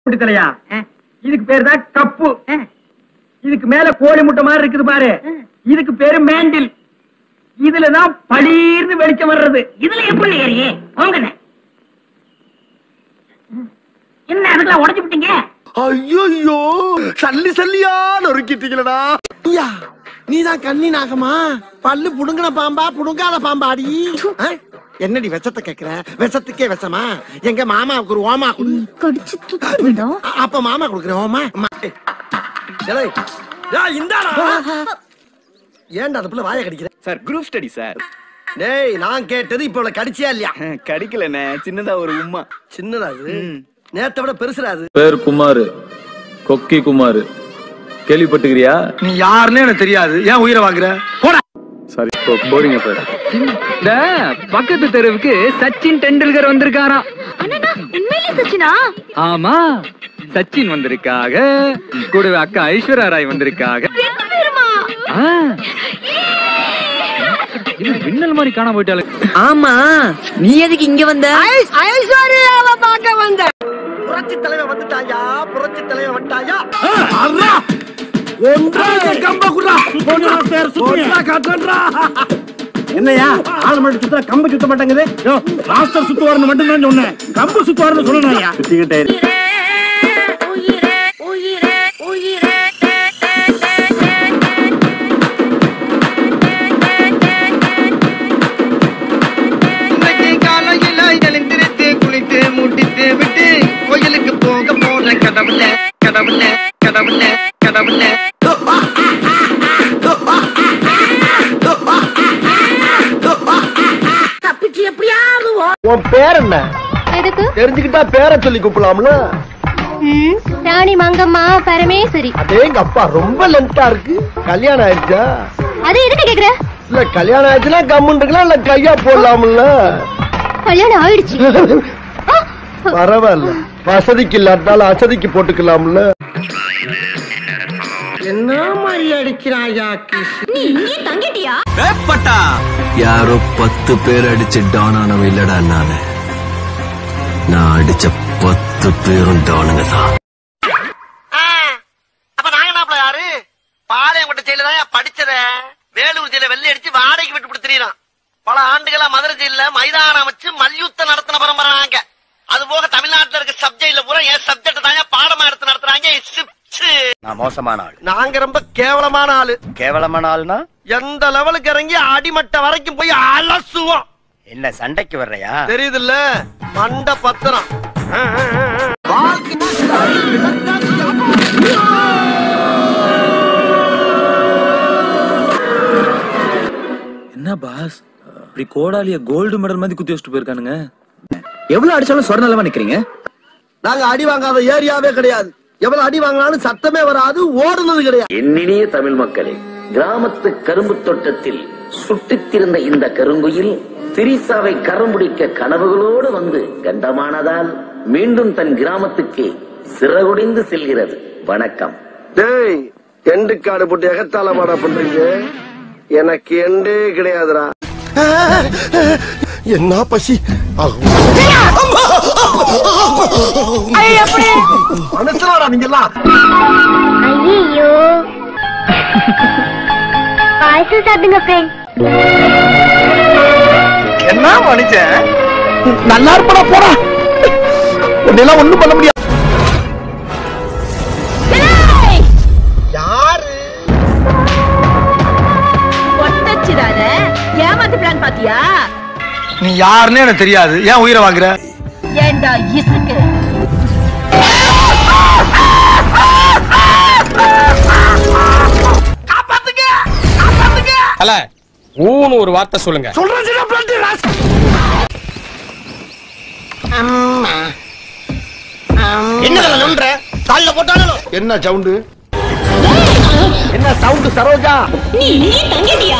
தலையா இதுக்கு பேரு தான் கப்பு இதுக்கு மேல கோழி முட்டை மாதிரி இருக்குது பாரு இதுக்கு பேரு மேண்டில் இதுலதான் பளீர்னு வெளிச்சம் வர்றது இதுல எப்படி ஏறியே போங்கண்ணே என்ன அதுக்கெல்லாம் உடைச்சு விட்டீங்க ஐயோ சல்லி சல்லியா நொறுக்கிட்டீங்களடா ஐயா நீதான் கண்ணி நாகமா பல்லு புடுங்கின பாம்பா புடுங்காத பாம்பாடி ஆ? என்னடி விஷத்தை கேக்குற விஷத்துக்கே விஷமா எங்க மாமாவுக்கு ஒரு ஓமா கொடு கடிச்சு துத்து விடும் அ- அப்ப மாமா கொடுக்குறேன் ஓமா அம்மா. ஏலே, ஏய், இந்தாடா ஏன்டா அந்த பிள்ளை வாய கடிக்கிற சார் குரூப் ஸ்டடி சார் டேய் நான் கேட்டது இப்ப இவ்வளவு கடிச்சியா இல்லையா கடிக்கலண்ணே சின்னதா ஒரு உம்மா சின்னதா அது நேத்தை விட பெருசுடா அது பேர் குமார் கொக்கி குமார் கேள்விப்பட்டுக்கிறியா நீ யாருன்னு எனக்கு தெரியாது ஏன் உயிரை வாங்குற போடா சாரி இப்போ போறீங்க சார் இந்த பக்கத்து தெருவுக்கு சச்சின் டெண்டுல்கர் வந்திருக்காராம் அண்ணா உண்மையிலே சச்சினா ஆமா சச்சின் வந்திருக்காக கூடவே அக்கா ஐஸ்வர்யா ராய் வந்திருக்காக ரெண்டு பேருமா ஆ. இது பின்னல் மாதிரி காணாம போயிட்டாலே ஆமா நீ எதுக்கு இங்க வந்த புரட்சி தலைவன் வந்துட்டாயா புரட்சி தலைவன் வந்துட்டாயா என்னையா ஆள் மட்டும் சுத்தா கம்பு சுத்த மாட்டேங்குது யோ, ராஸ்டர் சுத்துவாருன்னு மட்டும் தான் சொன்னேன் கம்பு சுத்துவாருன்னு சொல்லணும் சுத்திக்கிட்டே இன்னைக்கு காலையில எழுந்திருத்து குளித்து முட்டித்து விட்டு கோயிலுக்கு போக போற கடவுள கடவுள கடவுள கடவுள தப்பிச்சு எப்படியாவது உன் பேர் என்ன எதுக்கு தெரிஞ்சுக்கிட்டா பேரை சொல்லி கூப்பிடலாம்ல ம், ராணி மங்கம்மா பரமேஸ்வரி அதேங்க அப்பா ரொம்ப லென்த்தா இருக்கு கல்யாணம் ஆயிடுச்சா அது எதுக்கு கேக்குற இல்ல கல்யாணம் ஆயிடுச்சுன்னா கம்முன்னு இருக்கலாம் இல்ல கையா போடலாம்ல கல்யாணம் ஆயிடுச்சு ஆ, பரவாயில்ல வசதிக்கு இல்லாட்டாலும் அசதிக்கு போட்டுக்கலாம்ல என்ன மாதிரி அடிக்கிறாயா நீ இங்கே தங்கிட்டியா யாரோ பத்து பேர் அடிச்சு டான் ஆனவன் இல்லடா நானு நான் அடிச்ச பத்து பேரும் டானுங்க தான் அப்ப நாங்க நாப்பல யாரு பாளையங்கோட்டை ஜெயில தான் படிச்சத வேலூர் ஜெயில வெள்ளை அடிச்சு வாடகைக்கு விட்டு கொடுத்துறான் பல ஆண்டுகளா மதுரை ஜெயில மைதானம் அமைச்சு மல்யுத்தம் நடத்தின பரம்பரை நாங்க அது போக தமிழ்நாட்டுல இருக்க சப்ஜெக்ட்ல பூரா என் சப்ஜெக்ட் தாங்க பாடமா எடுத்து நடத்துறாங்க சிப்ஸ் நான் மோசமான ஆள் நாங்க ரொம்ப கேவலமான ஆளு கேவலமான ஆள்னா எந்த லெவலுக்கு இறங்கி அடிமட்ட வரைக்கும் போய் அலசுவோம் என்ன சண்டைக்கு வர்றையா தெரியுதுல்ல மண்ட பத்திரம் என்ன பாஸ் இப்படி கோடாலிய கோல்டு மெடல் மாதிரி குத்தி வச்சுட்டு போயிருக்கானுங்க எவ்வளவு அடிச்சாலும் சொர்ணலமா நிக்கிறீங்க நாங்க அடி வாங்காத ஏரியாவே கிடையாது எவ்வளவு அடி வாங்கினாலும் சத்தமே வராது ஓடுனது கிடையாது என்னினிய தமிழ் மக்களே கிராமத்து கரும்பு தோட்டத்தில் சுட்டித்திருந்த இந்த கருங்குயில் திரிசாவை கரம்புடிக்க கனவுகளோடு வந்து கண்டமானதால் மீண்டும் தன் கிராமத்துக்கு சிறகுடிந்து செல்கிறது வணக்கம் டேய் எண்டு காடு போட்டு எகத்தால மாடா பண்றீங்க எனக்கு எண்டே கிடையாதுடா என்ன பசி மனசுலாடா நீங்கெல்லாம் ஐயோ பாயசம் சாப்பிடுங்க ஃப்ரெண்ட் என்ன மனுஷன் நல்லா இருப்படா போடா உன்னெல்லாம் ஒண்ணும் பண்ண முடியாது யாரு ஒட்டச்சிடாத ஏமாத்து பிளான் பாத்தியா நீ யாருன்னு எனக்கு தெரியாது ஏன் உயிரை வாங்குற ஏண்டா இசுக்கு அல்ல ஊன்னு ஒரு வார்த்தை சொல்லுங்க என்ன நன்ற கால்ல போட்டாலும் என்ன சவுண்டு என்ன சவுண்டு சரோஜா நீ இங்கே தங்கிட்டியா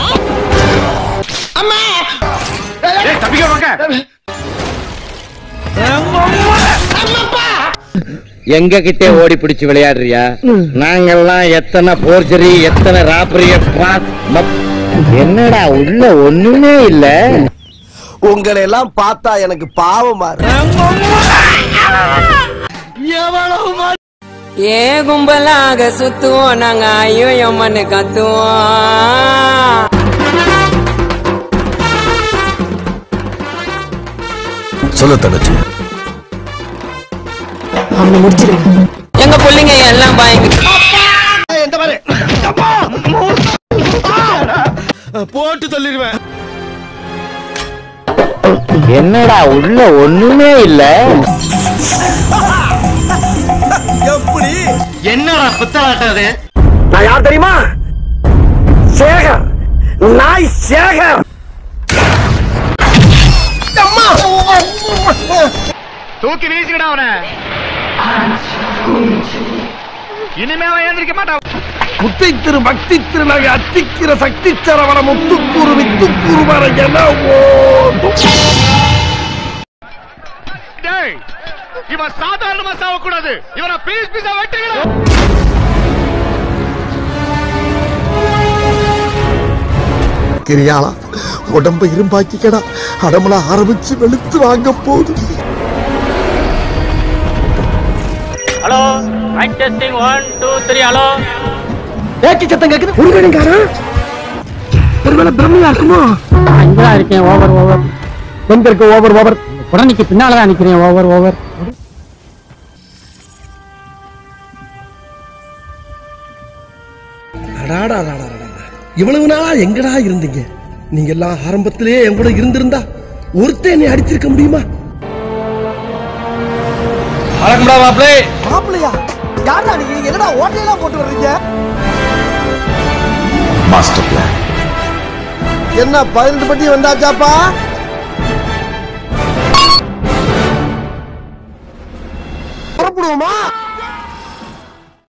எங்க கிட்டே ஓடி பிடிச்சு விளையாடுறியா நாங்கெல்லாம் எத்தனை போர்ஜரி எத்தனை ராபரிய என்னடா உள்ள ஒண்ணுமே இல்ல உங்களை எல்லாம் பார்த்தா எனக்கு பாவமா இருக்கு ஏ கும்பலாக சுத்துவோம் நாங்க ஐயோ எம்மன்னு கத்துவோம் சொல்ல தங்கச்சி அவனை முடிச்சிருங்க எங்க பிள்ளைங்க எல்லாம் பயங்க போட்டு தள்ளிடுவேன் என்னடா உள்ள ஒண்ணுமே இல்ல எப்படி என்னடா புத்தலாட்டம் அது நான் யார் தெரியுமா சேகர் நாய் சேகர் தூக்கி வீசிக்கிடா அவனை இனிமே அவன் எழுந்திருக்க மாட்டான் முத்தை திரு பக்தி திருநகை அத்திக்கிற சக்தி சரவண முத்துக்கூறு வித்துக்கூறு வர என ஓடும் டேய் இவன் சாதாரணமா சாவக்கூடாது இவனை பீஸ் பீஸா வெட்டுகிறா கிரியாளா உடம்ப இரும்பாக்கிக்கடா அடமல ஆரம்பிச்சு வெளுத்து வாங்க போகுது hello mic testing one two three hello ஏச்சி சத்தம் கேக்குது முருகனுக்காரன் ஒருவேளை பிரம்மையா இருக்குமோ இங்கதான் இருக்கேன் ஓவர் ஓவர் எங்க இருக்கு ஓவர் ஓவர் உடனேக்கு பின்னாலதான் நிக்கிறேன் ஓவர் ஓவர் இவ்வளவு நாளா எங்கடா இருந்தீங்க நீங்க எல்லாம் ஆரம்பத்திலேயே என் கூட இருந்திருந்தா ஒருத்தன் என்னை அடிச்சிருக்க முடியுமா வணக்கம்டா மாப்பிளே மாப்பிளையா யாரா நீங்க என்னடா ஓட்டையெல்லாம் போட்டு வர்றீங்க மாஸ்டர் பிளான் என்ன பதினெட்டு பட்டி வந்தாச்சாப்பா புறப்படுவோமா